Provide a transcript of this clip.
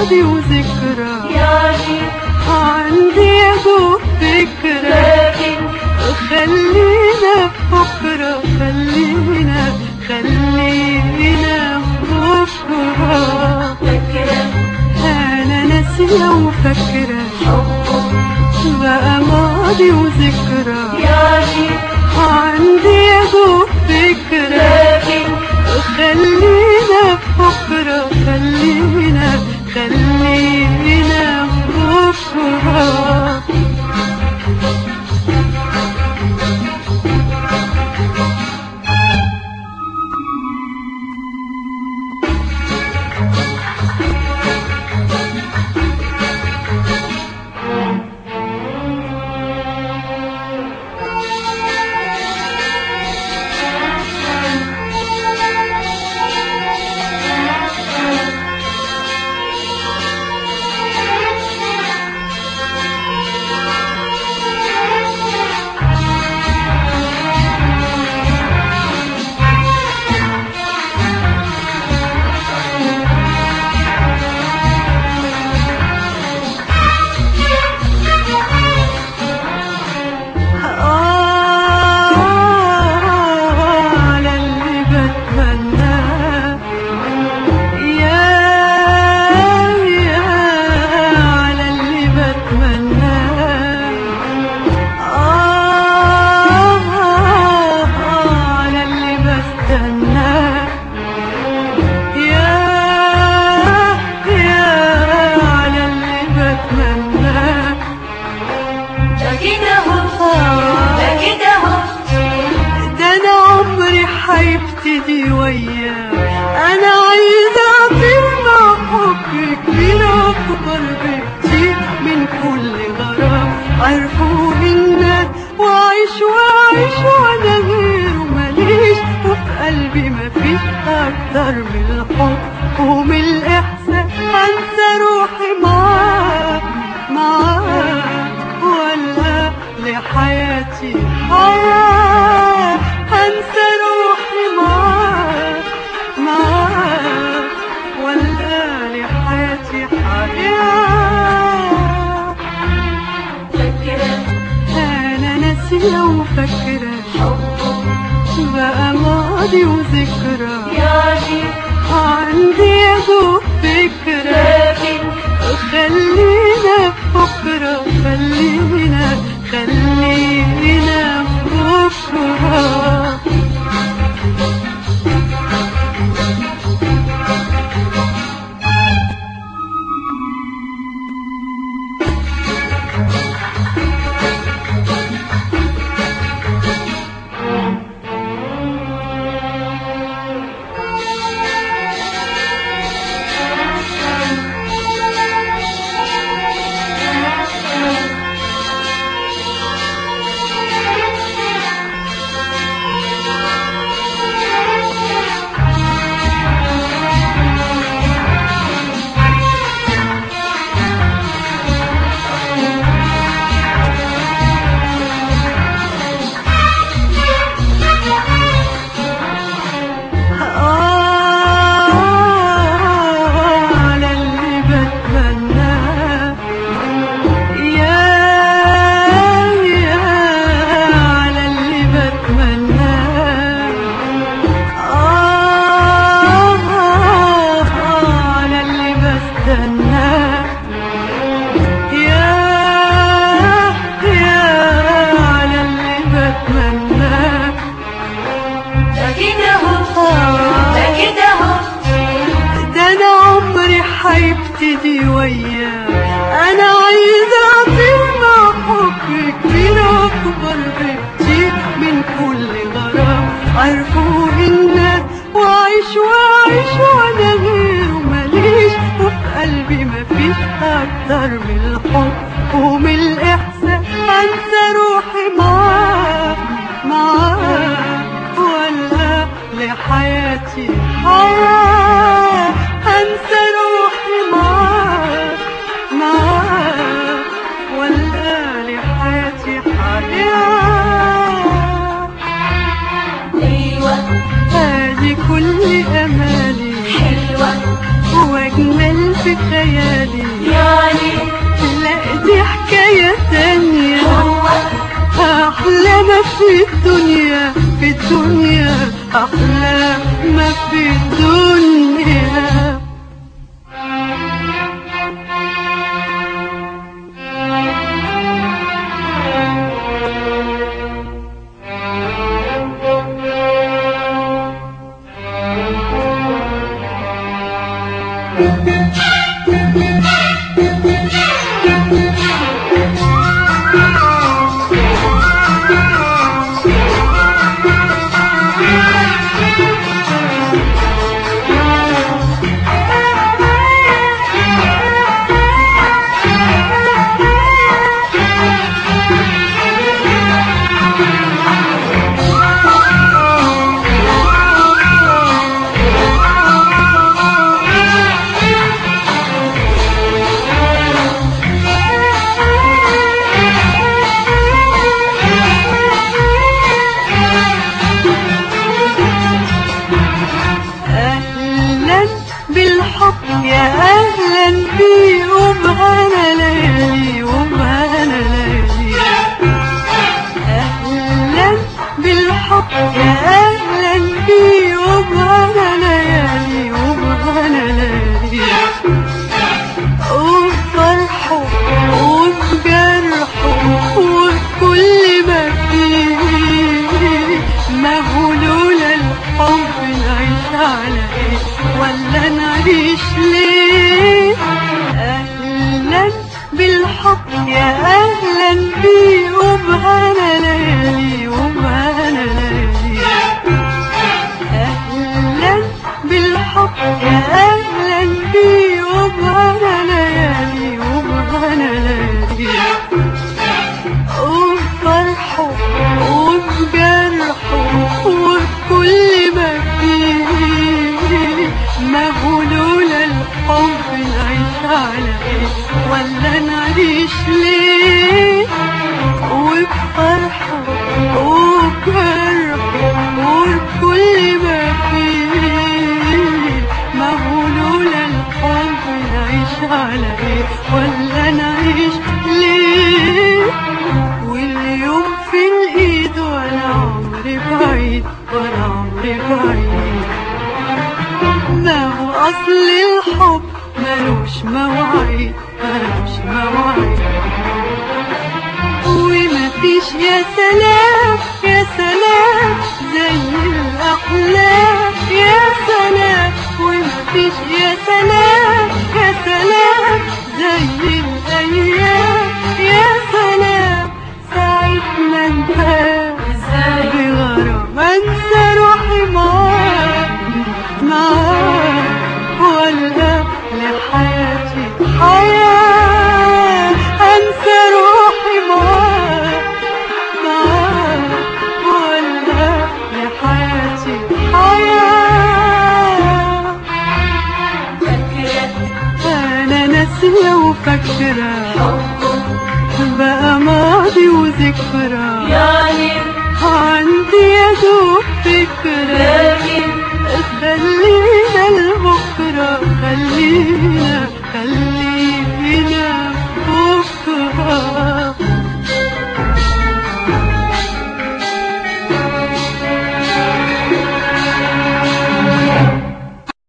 ماضي وذكرى يعني عندي يا فكرة لكن خلينا بكرة خلينا خلينا بكرة فكرة أنا ناسية وفاكرة حبه بقى ماضي وذكرى يعني عندي يا فكرة لكن خلينا بكرة خلينا خلينا بكرة على اللي بتمناه يا يا على اللي بتمناه آه على اللي بستناه يا يا على اللي بتمناه ده كده اهو ده كده اهو ده انا عمري هيبتدي وياه انا عايزه اطير مع حبك بلا اكبر بكتير من كل غرام عرفوا الناس واعيش واعيش وانا غيره ماليش وفي قلبي مفيش اكتر من الحب ومن الاحساس انسى روحي معاك معاك ولا لحياتي حياة هنسى روحي معاك معاك ولا لحياتي حياة فكرة أنا ناسية وفاكرة حبه بقى ماضي وذكرى يعني عندي يا دوب فكرة لكن خلينا بكرة خلينا خلينا بكرة على اللي بتمناه يا يا على اللي بتمناه آه على اللي بستناه يا يا على اللي بتمناه ده كده اهو ده كده اهو ده انا عمري هيبتدي وياه انا عايزه اطير مع حبك بلا اكبر بكتير من كل غرام عرفوا الناس واعيش واعيش وانا غيره ماليش وفي قلبي مفيش اكتر من الحب ومن الاحساس انسى روحي معاك معاك ولا لحياتي حياة أنسى روحي معاك معاك ولا لحياتي حياة ايوه هذه كل أمالي حلوة وأجمل في خيالي يعني لا دي حكاية تانية هو أحلى ما في الدنيا في الدنيا أحلى ما في الدنيا أهلا بالحب يا أهلا بي وبهنا ليالي وبهنا ليالي أهلا بالحب يا أهلا بي وبهنا ليالي وبهنا ليالي وبفرحه وبجرحه وكل ما فيه ما هو لولا الحب نعيش على ايه ولا نعيش ليه اهلا بالحب يا اهلا بيه وبهنا ليالي وبهنا ليالي أهلا بالحب يا أهلا بي وبهنا ليالي وبهنا ليالي وبفرحه وبجرحه وبكل ما فيه ما هو لولا الحب نعيش على ايه ولا نعيش ليه وبفرحه وبجرحه وبكل ما فيه ما هو لولا الحب نعيش على ايه ولا نعيش ليه واليوم في الايد وانا عمري بعيد وانا عمري بعيد ما هو اصل الحب ملوش مواعيد ملوش مواعيد ومفيش يا سلام يا سلام زي الأحلام يا سلام ومفيش يا سلام يا سلام زي الأيام يا سلام ساعة ما انتهى ازاي بغرام انسى روحي معاك معاك ولا لحياتي حياة انسى روحي معاك معاك ولا لحياتي حياة فاكرة انا ناسية وفاكرة حبه بقى ماضي وذكرى يعني عندي يا دوب فكرة لكن خلينا